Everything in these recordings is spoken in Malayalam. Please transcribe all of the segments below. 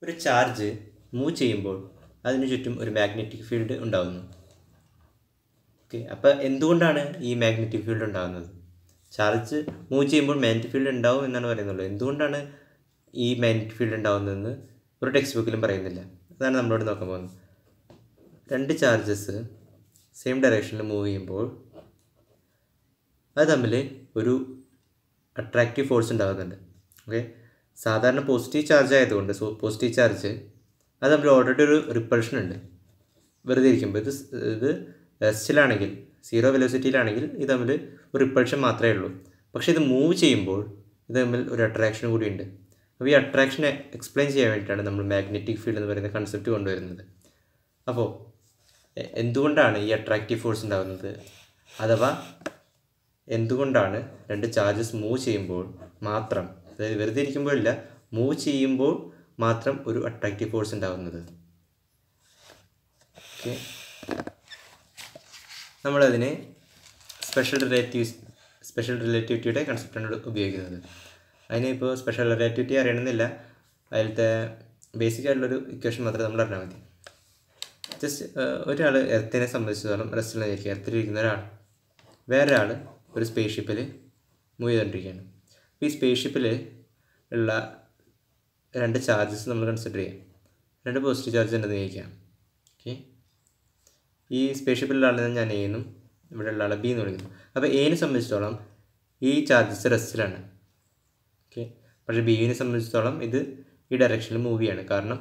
ഒരു ചാർജ് മൂവ് ചെയ്യുമ്പോൾ അതിനു ചുറ്റും ഒരു മാഗ്നറ്റിക് ഫീൽഡ് ഉണ്ടാകുന്നു ഓക്കെ അപ്പോൾ എന്തുകൊണ്ടാണ് ഈ മാഗ്നറ്റിക് ഫീൽഡ് ഉണ്ടാകുന്നത് ചാർജ് മൂവ് ചെയ്യുമ്പോൾ മാഗ്നറ്റിക് ഫീൽഡ് ഉണ്ടാവും എന്നാണ് പറയുന്നുള്ളൂ എന്തുകൊണ്ടാണ് ഈ മാഗ്നറ്റിക് ഫീൽഡ് ഉണ്ടാകുന്നതെന്ന് ഒരു ടെക്സ്റ്റ് ബുക്കിലും പറയുന്നില്ല അതാണ് നമ്മളോട് നോക്കാൻ പോകുന്നത് രണ്ട് ചാർജസ് സെയിം ഡയറക്ഷനിൽ മൂവ് ചെയ്യുമ്പോൾ അത് തമ്മിൽ ഒരു അട്രാക്റ്റീവ് ഫോഴ്സ് ഉണ്ടാകുന്നുണ്ട് ഓക്കെ സാധാരണ പോസിറ്റീവ് ചാർജ് ആയതുകൊണ്ട് സോ പോസിറ്റീവ് ചാർജ് അത് തമ്മിൽ ഓൾറെഡി ഒരു റിപ്പൾഷൻ ഉണ്ട് വെറുതെ ഇരിക്കുമ്പോൾ ഇത് സ് ഇത് റെസ്റ്റിലാണെങ്കിൽ സീറോ വെലോസിറ്റിയിലാണെങ്കിൽ ഇത് തമ്മിൽ ഒരു റിപ്പൾഷൻ മാത്രമേ ഉള്ളൂ പക്ഷേ ഇത് മൂവ് ചെയ്യുമ്പോൾ ഇത് തമ്മിൽ ഒരു അട്രാക്ഷൻ കൂടിയുണ്ട് അപ്പോൾ ഈ അട്രാക്ഷനെ എക്സ്പ്ലെയിൻ ചെയ്യാൻ വേണ്ടിയിട്ടാണ് നമ്മൾ മാഗ്നറ്റിക് ഫീൽഡ് എന്ന് പറയുന്ന കൺസെപ്റ്റ് കൊണ്ടുവരുന്നത് അപ്പോൾ എ- എന്തുകൊണ്ടാണ് ഈ അട്രാക്റ്റീവ് ഫോഴ്സ് ഉണ്ടാകുന്നത് അഥവാ എന്തുകൊണ്ടാണ് രണ്ട് ചാർജസ് മൂവ് ചെയ്യുമ്പോൾ മാത്രം അതായത് വെറുതെ ഇരിക്കുമ്പോഴില്ല മൂവ് ചെയ്യുമ്പോൾ മാത്രം ഒരു അട്രാക്റ്റീവ് ഫോഴ്സ് ഉണ്ടാകുന്നത് ഓക്കെ നമ്മളതിനെ സ്പെഷ്യൽ റിലേറ്റീവ്സ് സ്പെഷ്യൽ റിലേറ്റിവിറ്റിയുടെ കൺസെപ്റ്റാണ് ഉപയോഗിക്കുന്നത് അതിന് ഇപ്പോൾ സ്പെഷ്യൽ റിലേറ്റിവിറ്റി അറിയണമെന്നില്ല അതിലത്തെ ബേസിക് ആയിട്ടുള്ളൊരു ഇക്വേഷൻ മാത്രമേ നമ്മൾ അറിഞ്ഞാൽ മതി ജസ്റ്റ് ഒരാൾ എർത്തിനെ സംബന്ധിച്ചിടത്തോളം റെസ്റ്റിലായിരിക്കും എർത്തിലിരിക്കുന്ന ഒരാൾ വേറൊരാൾ ഒരു സ്പേസ് ഷിപ്പിൽ മൂവ് ചെയ്തുകൊണ്ടിരിക്കുകയാണ് അപ്പോൾ ഈ സ്പേസ് ഷിപ്പിൽ ഉള്ള രണ്ട് ചാർജസ് നമ്മൾ കൺസിഡർ ചെയ്യാം രണ്ട് പോസിറ്റീവ് ചാർജ് ഉണ്ടെന്ന് വിചാരിക്കാം ഓക്കെ ഈ സ്പേസ് ഷിപ്പിലുള്ള ആളിനെ ഞാൻ എ എന്നും ഇവിടെ ഉള്ള ആളെ ബി എന്ന് വിളിക്കുന്നു അപ്പോൾ എനെ സംബന്ധിച്ചിടത്തോളം ഈ ചാർജസ് റെസ്റ്റിലാണ് ഓക്കെ പക്ഷേ ബിവിനെ സംബന്ധിച്ചിടത്തോളം ഇത് ഈ ഡയറക്ഷനിൽ മൂവ് ചെയ്യാണ് കാരണം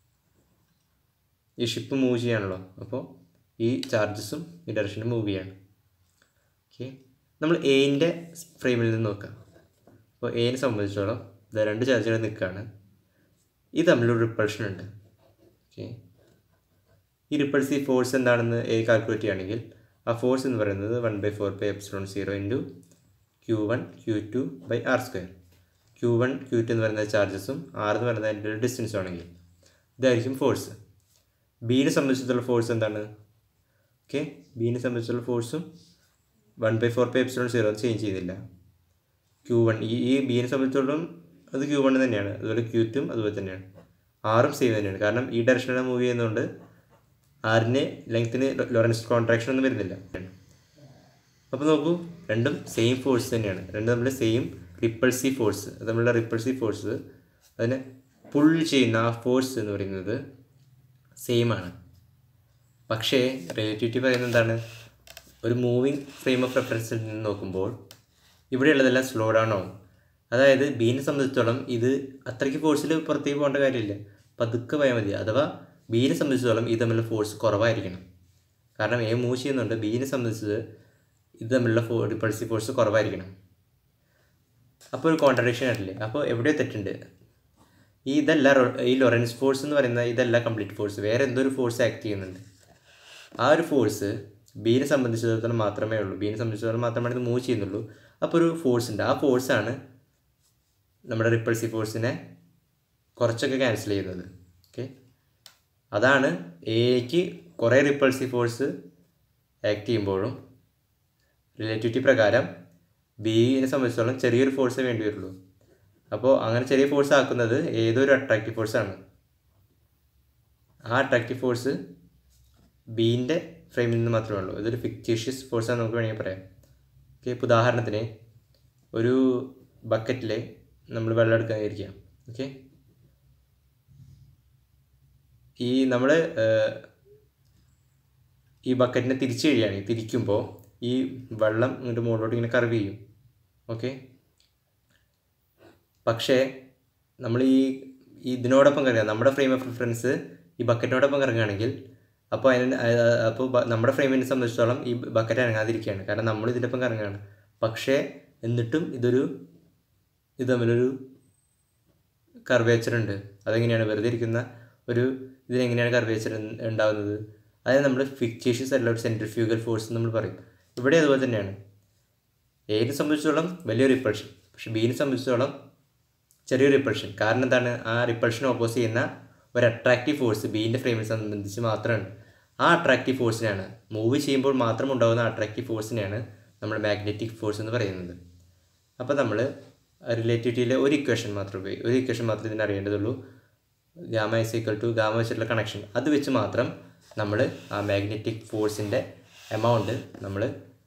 ഈ ഷിപ്പ് മൂവ് ചെയ്യാണല്ലോ അപ്പോൾ ഈ ചാർജസും ഈ ഡയറക്ഷനിൽ മൂവ് ചെയ്യാണ് ഓക്കെ നമ്മൾ എൻ്റെ ഫ്രെയിമിൽ നിന്ന് നോക്കാം അപ്പോൾ എനെ സംബന്ധിച്ചിടത്തോളം ഇത് രണ്ട് ചാർജുകൾ നിൽക്കുകയാണ് ഇത് തമ്മിലൊരു റിപ്പൾഷൻ ഉണ്ട് ഓക്കെ ഈ റിപ്പൾസീവ് ഫോഴ്സ് എന്താണെന്ന് എ കാൽക്കുലേറ്റ് ചെയ്യുകയാണെങ്കിൽ ആ ഫോഴ്സ് എന്ന് പറയുന്നത് one by four by epsilon zero into Q one Q two by R square Q one Q two എന്ന് പറയുന്ന ചാർജസും ആർ എന്ന് പറയുന്നത് അതിൻ്റെ ഡിസ്റ്റൻസും ആണെങ്കിൽ ഇതായിരിക്കും ഫോഴ്സ് ബീനെ സംബന്ധിച്ചിടത്തോളം ഫോഴ്സ് എന്താണ് ഓക്കെ ബീനെ സംബന്ധിച്ചിടത്തോളം ഫോഴ്സും one by four by epsilon zero change ചെയ്യുന്നില്ല ക്യൂ വൺ ഈ ഈ ബീനെ സംബന്ധിച്ചിടത്തോളം അത് ക്യൂ വൺ തന്നെയാണ് അതുപോലെ ക്യൂ ടും അതുപോലെ തന്നെയാണ് ആറും സെയിം തന്നെയാണ് കാരണം ഈ ഡയറക്ഷനിലാണ് മൂവ് ചെയ്യുന്നതുകൊണ്ട് ആറിന് ലെങ്ത്തിന് ലോറൻസ് കോൺട്രാക്ഷൻ ഒന്നും വരുന്നില്ല അപ്പോൾ നോക്കൂ രണ്ടും സെയിം ഫോഴ്സ് തന്നെയാണ് രണ്ടും തമ്മിൽ സെയിം റിപ്പൾസീവ് ഫോഴ്സ് അത് തമ്മിലുള്ള റിപ്പൾസീവ് ഫോഴ്സ് അതിനെ പുൾ ചെയ്യുന്ന ആ ഫോഴ്സ് എന്ന് പറയുന്നത് സെയിം ആണ് പക്ഷേ റിലേറ്റിവിറ്റി പറയുന്നത് എന്താണ് ഒരു മൂവിങ് ഫ്രെയിം ഓഫ് റെഫറൻസിൽ നിന്ന് നോക്കുമ്പോൾ ഇവിടെയുള്ളതെല്ലാം സ്ലോ ഡൗൺ ആവും അതായത് ബീനെ സംബന്ധിച്ചിടത്തോളം ഇത് അത്രയ്ക്ക് ഫോഴ്സിൽ പുറത്തേക്ക് പോകേണ്ട കാര്യമില്ല പതുക്കെ പോയാൽ മതി അഥവാ ബീനെ സംബന്ധിച്ചിടത്തോളം ഇത് തമ്മിലുള്ള ഫോഴ്സ് കുറവായിരിക്കണം കാരണം എ മൂവ് ചെയ്യുന്നുണ്ട് ബീനെ സംബന്ധിച്ചത് ഇത് തമ്മിലുള്ള ഫോ റിപ്പൾസീവ് ഫോഴ്സ് കുറവായിരിക്കണം അപ്പോൾ ഒരു കോൺട്രഡിക്ഷൻ ആയിട്ടില്ലേ അപ്പോൾ എവിടെയോ തെറ്റുണ്ട് ഈ ഇതല്ല റൊ- ഈ ലൊറൻസ് ഫോഴ്സ് എന്ന് പറയുന്ന ഇതല്ല കംപ്ലീറ്റ് ഫോഴ്സ് വേറെ എന്തോ ഒരു ഫോഴ്സ് ആക്ട് ചെയ്യുന്നുണ്ട് ആ ഒരു ഫോഴ്സ് ബീനെ സംബന്ധിച്ചിടത്തോളം മാത്രമേ ഉള്ളൂ ബീനെ സംബന്ധിച്ചിടത്തോളം മാത്രമാണ് ഇത് മൂവ് ചെയ്യുന്നുള്ളൂ അപ്പോൾ ഒരു ഫോഴ്സ് ഉണ്ട് ആ ഫോഴ്സാണ് നമ്മുടെ റിപ്പൾസീവ് ഫോഴ്സിനെ കുറച്ചൊക്കെ ക്യാൻസൽ ചെയ്യുന്നത് ഓക്കെ അതാണ് എക്ക് കുറേ റിപ്പൾസീവ് ഫോഴ്സ് ആക്ട് ചെയ്യുമ്പോഴും റിലേറ്റിവിറ്റി പ്രകാരം ബിനെ സംബന്ധിച്ചിടത്തോളം ചെറിയൊരു ഫോഴ്സേ വേണ്ടി വരുള്ളൂ അപ്പോൾ അങ്ങനെ ചെറിയ ഫോഴ്സ് ആക്കുന്നത് ഏതൊരു അട്രാക്റ്റീവ് ഫോഴ്സാണ് ആ അട്രാക്റ്റീവ് ഫോഴ്സ് ബീൻ്റെ ഫ്രെയിമിൽ നിന്ന് മാത്രമേ ഉള്ളൂ ഇതൊരു ഫിക്റ്റീഷ്യസ് ഫോഴ്സാണ് നമുക്ക് വേണമെങ്കിൽ പറയാം ഓക്കെ ഇപ്പോൾ ഉദാഹരണത്തിന് ഒരു ബക്കറ്റിൽ നമ്മൾ വെള്ളം എടുക്കാതിരിക്കാം ഓക്കെ ഈ നമ്മൾ ഈ ബക്കറ്റിനെ തിരിച്ചു കഴിയുകയാണെങ്കിൽ തിരിക്കുമ്പോൾ ഈ വെള്ളം ഇങ്ങോട്ട് മുകളിലോട്ട് ഇങ്ങനെ കർവ് ചെയ്യും ഓക്കെ പക്ഷേ നമ്മൾ ഈ ഈ ഇതിനോടൊപ്പം കറങ്ങുക നമ്മുടെ ഫ്രെയിം ഓഫ് റെഫറൻസ് ഈ ബക്കറ്റിനോടൊപ്പം കറങ്ങുകയാണെങ്കിൽ അപ്പോൾ അതിന് അഹ് അപ്പോൾ ബ- നമ്മുടെ ഫ്രെയിമിനെ സംബന്ധിച്ചിടത്തോളം ഈ ബക്കറ്റ് അനങ്ങാതിരിക്കുകയാണ് കാരണം നമ്മൾ ഇതിനൊപ്പം കറങ്ങുകയാണ് പക്ഷേ എന്നിട്ടും ഇതൊരു ഇത് തമ്മിലൊരു കർവേച്ചർ ഉണ്ട് അതെങ്ങനെയാണ് വെറുതെ ഇരിക്കുന്ന ഒരു ഇതിനെങ്ങനെയാണ് കർവേച്ചർ ഉണ്ടാകുന്നത് അതായത് നമ്മൾ ഫിക്റ്റീഷ്യസ് അല്ല ഒരു സെൻട്രിഫ്യൂഗൽ ഫോഴ്സ് നമ്മൾ പറയും ഇവിടെ അതുപോലെ തന്നെയാണ് എനെ സംബന്ധിച്ചിടത്തോളം വലിയൊരു റിപ്പൾഷൻ പക്ഷെ ബീനെ സംബന്ധിച്ചിടത്തോളം ചെറിയൊരു റിപ്പൾഷൻ കാരണം എന്താണ് ആ റിപ്പൾഷൻ ഓപ്പോസ് ചെയ്യുന്ന ഒരു അട്രാക്റ്റീവ് ഫോഴ്സ് ബീൻ്റെ ഫ്രെയിമിനെ സംബന്ധിച്ച് മാത്രമാണ് ആ അട്രാക്റ്റീവ് ഫോഴ്സിനെയാണ് മൂവ് ചെയ്യുമ്പോൾ മാത്രം ഉണ്ടാകുന്ന അട്രാക്റ്റീവ് ഫോഴ്സിനെയാണ് നമ്മൾ മാഗ്നറ്റിക് ഫോഴ്സ് എന്ന് പറയുന്നത് അപ്പോൾ നമ്മൾ റിലേറ്റിവിറ്റിയിലെ ഒരു ഇക്വേഷൻ മാത്രം ഉപയോഗി ഒരു ഇക്വേഷൻ മാത്രമേ ഇതിന് അറിയേണ്ടതുള്ളൂ gamma is equal to gamma വെച്ചിട്ടുള്ള കണക്ഷൻ അത് വെച്ച് മാത്രം നമ്മൾ ആ മാഗ്നറ്റിക് ഫോഴ്സിൻ്റെ എമൗണ്ട് നമ്മൾ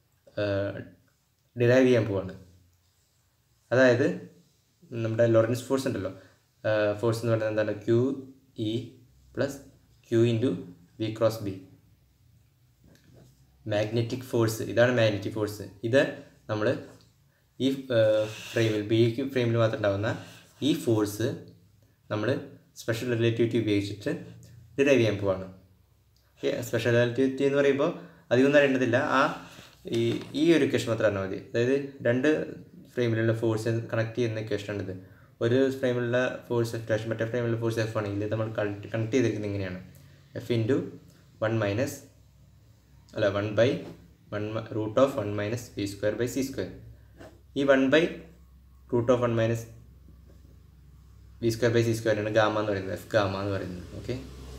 ഡിറൈവ് ചെയ്യാൻ പോവാണ് അതായത് നമ്മുടെ ലോറൻസ് ഫോഴ്സ് ഉണ്ടല്ലോ ഫോഴ്സ് എന്ന് പറയുന്നത് എന്താണ് Q E plus Q into V cross B magnetic force ഇതാണ് മാഗ്നറ്റിക് ഫോഴ്സ് ഇത് നമ്മൾ ഈ ഫ്രെയിമിൽ ബി ഫ്രെയിമിൽ മാത്രം ഉണ്ടാകുന്ന ഈ ഫോഴ്സ് നമ്മൾ സ്പെഷ്യൽ റിലേറ്റിവിറ്റി ഉപയോഗിച്ചിട്ട് ഡിറൈവ് ചെയ്യാൻ പോവാണ് ഓക്കെ സ്പെഷ്യൽ റിലേറ്റിവിറ്റി എന്ന് പറയുമ്പോൾ അധികമൊന്നും അറിയേണ്ടതില്ല ആ ഈ ഈ ഒരു ഇക്വേഷൻ മാത്രം അറിഞ്ഞാൽ മതി അതായത് രണ്ട് ഫ്രെയിമിലുള്ള ഫോഴ്സ് കണക്ട് ചെയ്യുന്ന ഇക്വേഷൻ ആണിത് ഒരു ഫ്രെയിമിലുള്ള ഫോഴ്സ് എഫ് ഡാഷ് മറ്റേ ഫ്രെയിമിലുള്ള ഫോഴ്സ് എഫ് ആണെങ്കിൽ നമ്മൾ കണക്ട് കണക്ട് ചെയ്തിരിക്കുന്നത് ഇങ്ങനെയാണ് എഫ് ഇൻറ്റു വൺ മൈനസ് അല്ല one by one root of one minus B square by C square ഈ one by root of one minus B square by C സ്ക്വയറാണ് ഗാമ എന്ന് പറയുന്നത് എഫ് ഗാമ എന്ന് പറയുന്നത് ഓക്കെ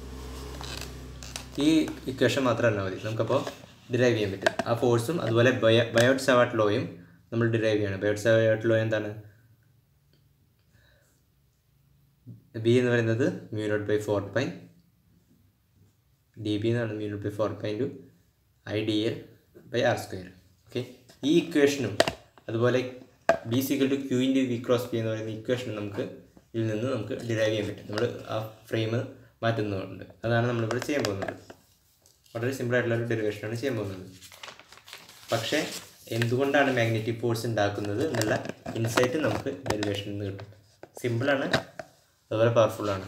ഈ ഇക്വേഷൻ മാത്രം അറിഞ്ഞാൽ മതി നമുക്കപ്പോൾ ഡിറൈവ് ചെയ്യാൻ പറ്റും ആ ഫോഴ്സും അതുപോലെ ബയോ ബയോട്ട് സവാട്ട് ലോയും നമ്മൾ ഡിറൈവ് ചെയ്യണം ബയോട്ട് സവാട്ട് ലോ എന്താണ് ബി എന്ന് പറയുന്നത് mu naught by four pi D B എന്നാണ് mu naught by four pi into I D L by R square okay ഈ ഇക്വേഷനും അതുപോലെ ബി സിക്കൽ to Q into V cross B എന്ന് പറയുന്ന ഇക്വേഷനും നമുക്ക് ഇതിൽ നിന്ന് നമുക്ക് ഡിറൈവ് ചെയ്യാൻ പറ്റും നമ്മൾ ആ ഫ്രെയിം മാറ്റുന്നുണ്ട് അതാണ് നമ്മളിവിടെ ചെയ്യാൻ പോകുന്നത് വളരെ സിമ്പിൾ ആയിട്ടുള്ള ഒരു ഡെറിവേഷനാണ് ചെയ്യാൻ പോകുന്നത് പക്ഷേ എന്തുകൊണ്ടാണ് മാഗ്നറ്റിക് ഫോഴ്സ് ഉണ്ടാക്കുന്നത് എന്നുള്ള ഇൻസൈറ്റ് നമുക്ക് ഡെറിവേഷനിൽ നിന്ന് കിട്ടും സിമ്പിളാണ് അതുപോലെ പവർഫുള്ളാണ്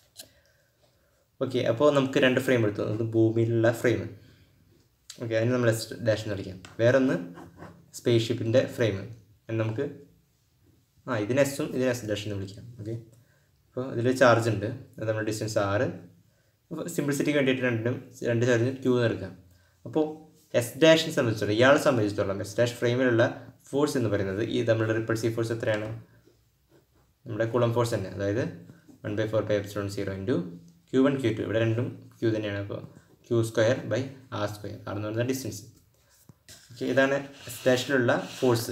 ഓക്കെ അപ്പോൾ നമുക്ക് രണ്ട് ഫ്രെയിം എടുത്തു അത് ഭൂമിയിലുള്ള ഫ്രെയിം ഓക്കെ അതിന് നമ്മൾ എസ് ഡാഷ് എന്ന് വിളിക്കാം വേറൊന്ന് സ്പേസ് ഷിപ്പിൻ്റെ ഫ്രെയിം നമുക്ക് ആ ഇതിന് എസും ഇതിന് എസ് ഡാഷ് എന്ന് വിളിക്കാം ഓക്കെ അപ്പോൾ ഇതിൽ ചാർജ് ഉണ്ട് അത് നമ്മുടെ ഡിസ്റ്റൻസ് ആറ് അപ്പോൾ സിംപ്ലിസിറ്റിക്ക് വേണ്ടിയിട്ട് രണ്ടും രണ്ട് ചാർജ് ക്യൂ എടുക്കാം അപ്പോൾ എസ് ഡാഷിനെ സംബന്ധിച്ചിടത്തോളം ഇയാളെ സംബന്ധിച്ചിടത്തോളം എസ് ഡാഷ് ഫ്രെയിമിലുള്ള ഫോഴ്സ് എന്ന് പറയുന്നത് ഈ നമ്മുടെ റിപ്പൾസീവ് ഫോഴ്സ് എത്രയാണ് നമ്മുടെ കുളം ഫോഴ്സ് തന്നെ അതായത് one by four by epsilon zero into Q one Q two ഇവിടെ രണ്ടും ക്യൂ തന്നെയാണ് അപ്പോൾ Q square by R square R എന്ന് പറയുന്ന ഡിസ്റ്റൻസ് ഓക്കെ ഇതാണ് എസ് ഡാഷിലുള്ള ഫോഴ്സ്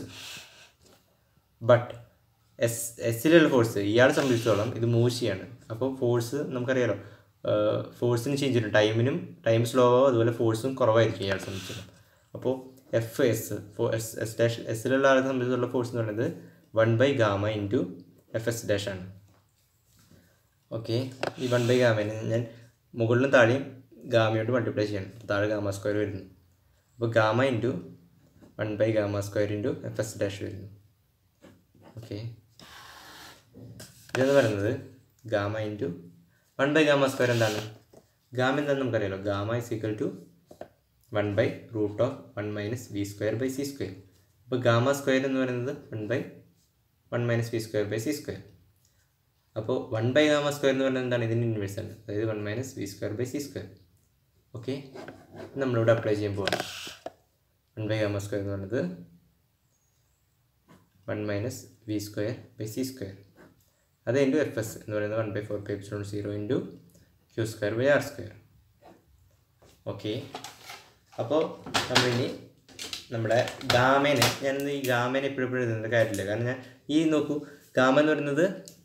ബട്ട് എസ് എസ്സിലുള്ള ഫോഴ്സ് ഇയാളെ സംബന്ധിച്ചിടത്തോളം ഇത് മൂശിയാണ് അപ്പോൾ ഫോഴ്സ് നമുക്കറിയാലോ ഫോഴ്സിന് ചേഞ്ച് ചെയ്യും ടൈമിനും ടൈം സ്ലോ ആവും അതുപോലെ ഫോഴ്സും കുറവായിരിക്കും ഇയാളെ സംബന്ധിച്ചിടത്തോളം അപ്പോൾ F S S S dash എസ്സിലുള്ള ആളെ സംബന്ധിച്ചുള്ള ഫോഴ്സ് എന്ന് പറയുന്നത് one by gamma into F S dash ആണ് ഓക്കെ ഈ വൺ ബൈ ഗാമേനെ ഞാൻ മുകളിലും താഴെയും ഗാമയോട്ട് മൾട്ടിപ്ലൈ ചെയ്യണം താഴെ ഗാമ സ്ക്വയർ വരുന്നു അപ്പോൾ gamma into one by gamma square into F S dash വരുന്നു ഓക്കെ ഇതെന്ന് പറയുന്നത് gamma into one by gamma square എന്താണ് ഗാമ എന്താണെന്ന് നമുക്കറിയാലോ gamma is equal to one by root of one minus B square by C square അപ്പോൾ ഗാമ സ്ക്വയർ എന്ന് പറയുന്നത് one by one minus B square by C square അപ്പോൾ വൺ ബൈ ഗാമ സ്ക്വയർ എന്ന് പറയുന്നത് എന്താണ് ഇതിൻ്റെ ഇൻവേഴ്സ് ആണ് അതായത് one minus B square by C square okay നമ്മളിവിടെ അപ്ലൈ ചെയ്യാൻ പോവാണ് വൺ ബൈ ഗാമ സ്ക്വയർ എന്ന് പറയുന്നത് one minus V square by C square അത് ഇൻറ്റു എഫ് എസ് എന്ന് പറയുന്നത് one by four pi epsilon zero into Q square by R square okay അപ്പോൾ നമ്മളിനി നമ്മുടെ ഗാമേനെ ഞാൻ ഈ ഗാമേനെ എപ്പോഴും എപ്പോഴും എഴുതുന്നത് കാര്യമില്ല കാരണം ഞാൻ ഈ നോക്കൂ ഗാമ എന്ന് പറയുന്നത്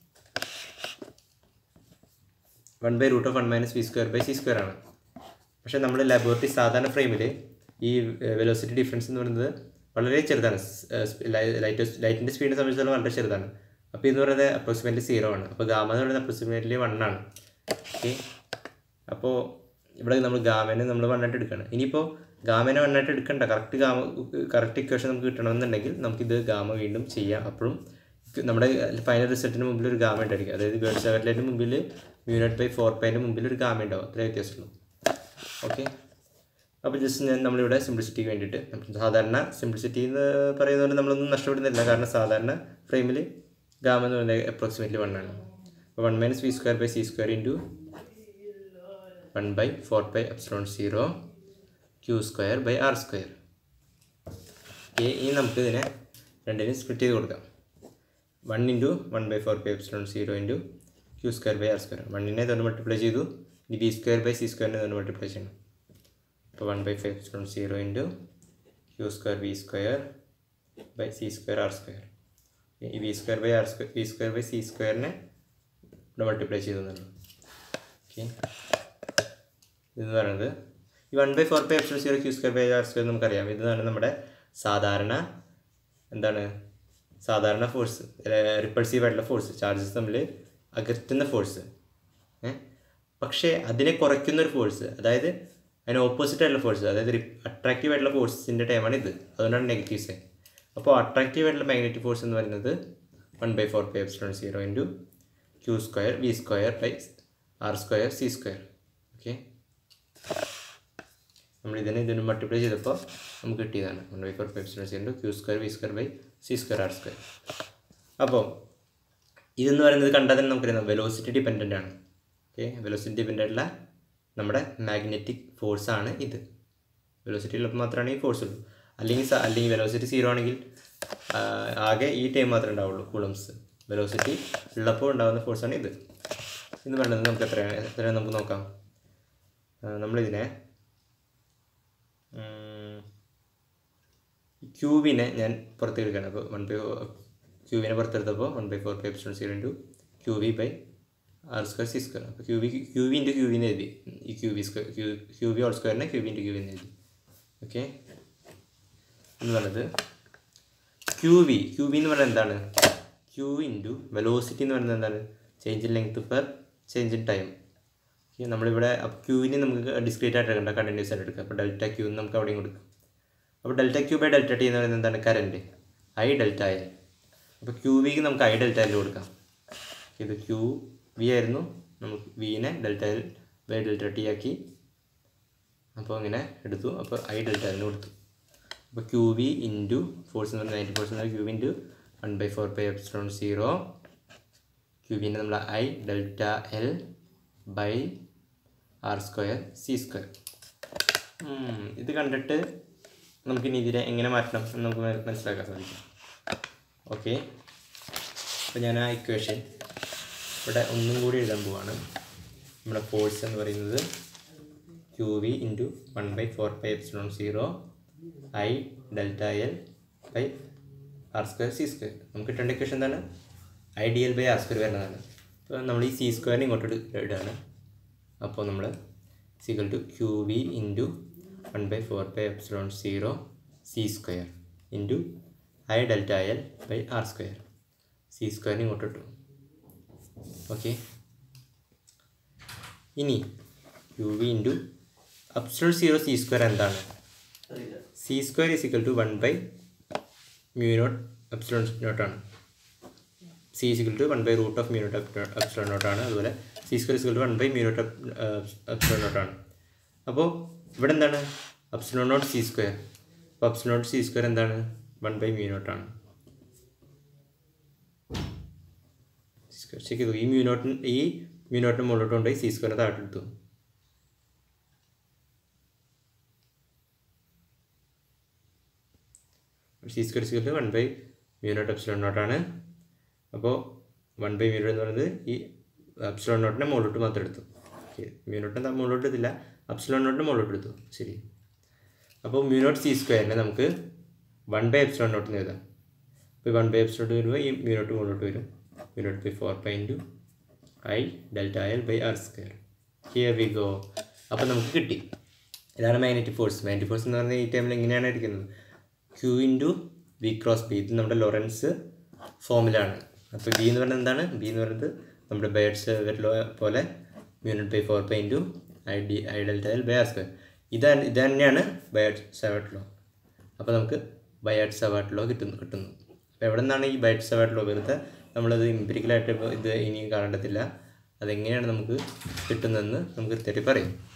one by root of one minus V square by C square ആണ് പക്ഷേ നമ്മൾ ലബോറട്ടറി സാധാരണ ഫ്രെയിമിൽ ഈ വെലോസിറ്റി ഡിഫറൻസ് എന്ന് പറയുന്നത് വളരെ ചെറുതാണ് ലൈറ്റ് ലൈറ്റിൻ്റെ സ്പീഡിനെ സംബന്ധിച്ചിടത്തോളം വളരെ ചെറുതാണ് അപ്പോൾ ഇതെന്ന് പറയുന്നത് അപ്രോക്സിമേറ്റ്ലി സീറോ ആണ് അപ്പോൾ ഗാമ എന്ന് പറയുന്നത് അപ്രോക്സിമേറ്റ്ലി വൺ ആണ് ഓക്കെ അപ്പോൾ ഇവിടെ നമ്മൾ ഗാമേനെ നമ്മൾ വണ്ണായിട്ട് എടുക്കുകയാണ് ഇനിയിപ്പോൾ ഗാമേനെ വണ്ണായിട്ട് എടുക്കണ്ട കറക്റ്റ് ഗാമ കറക്റ്റ് ഇക്വേഷൻ നമുക്ക് കിട്ടണമെന്നുണ്ടെങ്കിൽ നമുക്കിത് ഗാമ വീണ്ടും ചെയ്യാം അപ്പോഴും നമ്മുടെ ഫൈനൽ റിസൾട്ടിന് മുമ്പിൽ ഒരു ഗാമ ഉണ്ടായിരിക്കും അതായത് ഗേൾ സെവറ്റിൻ്റെ മുമ്പിൽ മ്യൂനറ്റ് ബൈ ഫോർ പൈൻ്റെ മുമ്പിൽ ഒരു ഗാമ ഉണ്ടാവും അത്രേ വ്യത്യാസമുള്ളൂ ഓക്കെ അപ്പോൾ ജസ്റ്റ് ഞാൻ നമ്മളിവിടെ സിംപ്ലിസിറ്റിക്ക് വേണ്ടിയിട്ട് സാധാരണ സിംപ്ലിസിറ്റി എന്ന് പറയുന്ന പോലെ നമ്മളൊന്നും നഷ്ടപ്പെടുന്നില്ല കാരണം സാധാരണ ഫ്രെയിമിൽ ഗാമ എന്ന് പറയുന്നത് അപ്രോക്സിമേറ്റ്ലി വൺ ആണ് അപ്പോൾ one minus V square by C square into one by four by epsilon zero Q square by R square okay ഇനി നമുക്ക് ഇതിനെ രണ്ടിനും സ്പ്ലിറ്റ് ചെയ്ത് കൊടുക്കാം one into one by four by epsilon zero into Q square by R square വണ്ണിനെ ഇതുകൊണ്ട് മൾട്ടിപ്ലൈ ചെയ്തു ഇനി ബി സ്ക്വയർ ബൈ സി സ്ക്വയറിനെ ഇതുകൊണ്ട് മൾട്ടിപ്ലൈ ചെയ്യണം അപ്പോൾ one by five epsilon zero into Q square B square by C square R square ഈ B square by R square B square by C സ്ക്വയറിനെ ഇവിടെ മൾട്ടിപ്ലൈ ചെയ്തു എന്നുള്ളൂ ഓക്കെ ഇതെന്ന് പറയുന്നത് ഈ one by four pi epsilon zero Q square by R square നമുക്കറിയാം ഇതാണ് നമ്മുടെ സാധാരണ എന്താണ് സാധാരണ ഫോഴ്സ് റിപ്പൾസീവ് ആയിട്ടുള്ള ഫോഴ്സ് ചാർജസ് തമ്മിൽ അകറ്റുന്ന ഫോഴ്സ് ഏ പക്ഷേ അതിനെ കുറയ്ക്കുന്ന ഒരു ഫോഴ്സ് അതായത് അതിന് ഓപ്പോസിറ്റ് ആയിട്ടുള്ള ഫോഴ്സ് അതായത് അട്രാക്റ്റീവ് ആയിട്ടുള്ള ഫോഴ്സിൻ്റെ ടൈമാണ് ഇത് അതുകൊണ്ടാണ് നെഗറ്റീവ് സൈൻ അപ്പോൾ അട്രാക്റ്റീവ് ആയിട്ടുള്ള മാഗ്നറ്റിക് ഫോഴ്സ് എന്ന് പറയുന്നത് one by four pi epsilon zero into Q square V square by R square C square okay നമ്മൾ ഇതിനെ ഇതിന് മൾട്ടിപ്ലൈ ചെയ്തപ്പോൾ നമുക്ക് കിട്ടിയതാണ് one by four five students into Q square V square by C square R square അപ്പോൾ ഇതെന്ന് പറയുന്നത് കണ്ടാൽ തന്നെ നമുക്കറിയാം വെലോസിറ്റി ഡിപ്പെൻഡൻ്റ് ആണ് ഓക്കെ വെലോസിറ്റി ഡിപ്പെൻഡ് ആയിട്ടുള്ള നമ്മുടെ മാഗ്നറ്റിക് ഫോഴ്സ് ആണ് ഇത് വെലോസിറ്റി ഉള്ളപ്പോൾ മാത്രമാണ് ഈ ഫോഴ്സ് ഉള്ളൂ അല്ലെങ്കിൽ സ- അല്ലെങ്കിൽ വെലോസിറ്റി സീറോ ആണെങ്കിൽ ആ, ആകെ ഈ ടൈം മാത്രമേ ഉണ്ടാവുള്ളൂ കുളംസ് വെലോസിറ്റി ഉള്ളപ്പോൾ ഉണ്ടാകുന്ന ഫോഴ്സാണ് ഇത് എന്ന് പറയുന്നത് നമുക്ക് എത്രയാണ് എത്രയാണ് നമുക്ക് നോക്കാം ആ, നമ്മളിതിനെ ക്യൂബിനെ ഞാൻ പുറത്തെടുക്കുകയാണ് അപ്പോൾ വൺ ബൈ ക്യൂബിനെ പുറത്തെടുത്തപ്പോൾ one by four by epsilon zero into Q V by R square C square അപ്പോൾ Q V Q V into Q വിന്ന് എഴുതി ഈ Q V square Q Q V all സ്ക്വയറിനെ ക്യൂ വി ഇൻറ്റു ക്യൂ വിന്ന് എഴുതി ഓക്കെ എന്ന് പറയുന്നത് ക്യൂ വി ക്യൂ വി എന്ന് പറയുന്നത് എന്താണ് ക്യൂ ഇൻറ്റു വെലോസിറ്റി എന്ന് പറയുന്നത് എന്താണ് change in length per change in time okay നമ്മളിവിടെ ക്യൂവിനെ നമുക്ക് ഡിസ്ക്രീറ്റ് ആയിട്ട് എടുക്കണ്ട കണ്ടിന്യൂസ് ആയിട്ട് എടുക്കാം അപ്പോൾ ഡെൽറ്റ ക്യൂ നമുക്ക് അവിടെയും കൊടുക്കാം അപ്പോൾ delta Q by delta T എന്ന് പറയുന്നത് എന്താണ് കറൻറ്റ് ഐ ഡെൽറ്റ എൽ അപ്പോൾ ക്യൂ വിക്ക് നമുക്ക് ഐ ഡെൽറ്റ എൽ കൊടുക്കാം ഇത് ക്യൂ വി ആയിരുന്നു നമുക്ക് വിനെ delta L by delta T ആക്കി അപ്പോൾ ഇങ്ങനെ എടുത്തു അപ്പോൾ ഐ ഡെൽറ്റ എല്ലിന് കൊടുത്തു അപ്പോൾ ക്യൂ വി ഇൻറ്റു ഫോഴ്സ് എന്ന് പറഞ്ഞാൽ ninety force Q into one by four by epsilon zero Q വിൻ്റെ നമ്മൾ I delta L by R square C square ഇത് കണ്ടിട്ട് നമുക്കിനി ഇതിനെ എങ്ങനെ മാറ്റണം എന്ന് നമുക്ക് മന- മനസ്സിലാക്കാൻ സാധിക്കും ഓക്കെ അപ്പോൾ ഞാൻ ആ ഇക്വേഷൻ ഇവിടെ ഒന്നും കൂടി എഴുതാൻ പോവാണ് നമ്മുടെ ഫോഴ്സ് എന്ന് പറയുന്നത് Q V into one by four by epsilon zero I delta L by R square C square നമുക്ക് കിട്ടേണ്ട ഇക്വേഷൻ എന്താണ് I D L by R square വരുന്നതാണ് അപ്പോൾ നമ്മൾ ഈ സി സ്ക്വയറിനെ ഇങ്ങോട്ട് ഇട്- ഇടുകയാണ് അപ്പോൾ നമ്മൾ equal to Q V into one by four by epsilon zero C square into I delta L by R square C സ്ക്വയറിന് ഇങ്ങോട്ട് ഇട്ടു ഓക്കെ ഇനി U V into epsilon zero C square എന്താണ് C square is equal to one by mu naught epsilon നോട്ടാണ് C is equal to one by root of mu naught epsilon നോട്ടാണ് അതുപോലെ C square is equal to one by mu naught epsilon നോട്ടാണ് അപ്പോൾ ഇവിടെ എന്താണ് എപ്സിലോൺ നോട്ട് സി സ്ക്വയർ അപ്പോൾ എപ്സിലോൺ നോട്ട് സി സ്ക്വയർ എന്താണ് വൺ ബൈ മ്യൂണോട്ടാണ് ചെക്ക് ചെയ്തു ഈ മ്യൂണോട്ടിന് ഈ മ്യൂണോട്ടിന് മുകളിലോട്ട് കൊണ്ടുപോയി സി സ്ക്വയറിനെ താഴെടുത്തു C square is equal to one by mu naught epsilon നോട്ടാണ് അപ്പോൾ വൺ ബൈ മ്യൂണോട്ട് എന്ന് പറയുന്നത് ഈ അപ്സിലോൺ നോട്ടിനെ മുകളിലോട്ട് മാത്രം എടുത്തു ഓക്കെ മ്യൂണോട്ട് എന്താ മുകളിലോട്ട് എടുത്തില്ല അപ്സിലോൺ നോട്ടിന് മുകളിലോട്ട് എടുത്തു ശരി അപ്പോൾ മ്യൂണോട്ട് സി സ്ക്വയറിനെ നമുക്ക് വൺ ബൈ എപ്സിലോൺ നോട്ട് എന്ന് എഴുതാം ഇപ്പോൾ വൺ ബൈ എപ്സിലോട്ട് വരുമ്പോൾ ഈ മ്യൂണോട്ട് മുകളിലോട്ട് വരും mu naught by four by into I delta L by R square here we go അപ്പോൾ നമുക്ക് കിട്ടി ഇതാണ് മാഗ്നറ്റിക് ഫോഴ്സ് മാഗ്നറ്റിക് ഫോഴ്സ് എന്ന് പറഞ്ഞാൽ ഈ ടൈമിൽ എങ്ങനെയാണ് എടുക്കുന്നത് Q into V cross B ഇത് നമ്മുടെ ലോറൻസ് ഫോമിലാണ് അപ്പോൾ ബി എന്ന് പറയുന്നത് എന്താണ് ബി എന്ന് പറയുന്നത് നമ്മുടെ ബേഡ്സ് ലോ പോലെ mu naught by four by into I D I delta L by R square ഇതാണ് ഇത് തന്നെയാണ് ബയഡ് സെവാട്ട് ലോ അപ്പോൾ നമുക്ക് ബയഡ് സെവാട്ട് ലോ കിട്ടുന്നു കിട്ടുന്നു അപ്പോൾ എവിടെ നിന്നാണ് ഈ ബയഡ് സെവാട്ട് ലോ വെറുതെ നമ്മളത് ഇമ്പരിക്കലായിട്ട് ഇത് ഇനിയും കാണേണ്ടതില്ല അതെങ്ങനെയാണ് നമുക്ക് കിട്ടുന്നതെന്ന് നമുക്ക് കൃത്യമായിട്ട് പറയും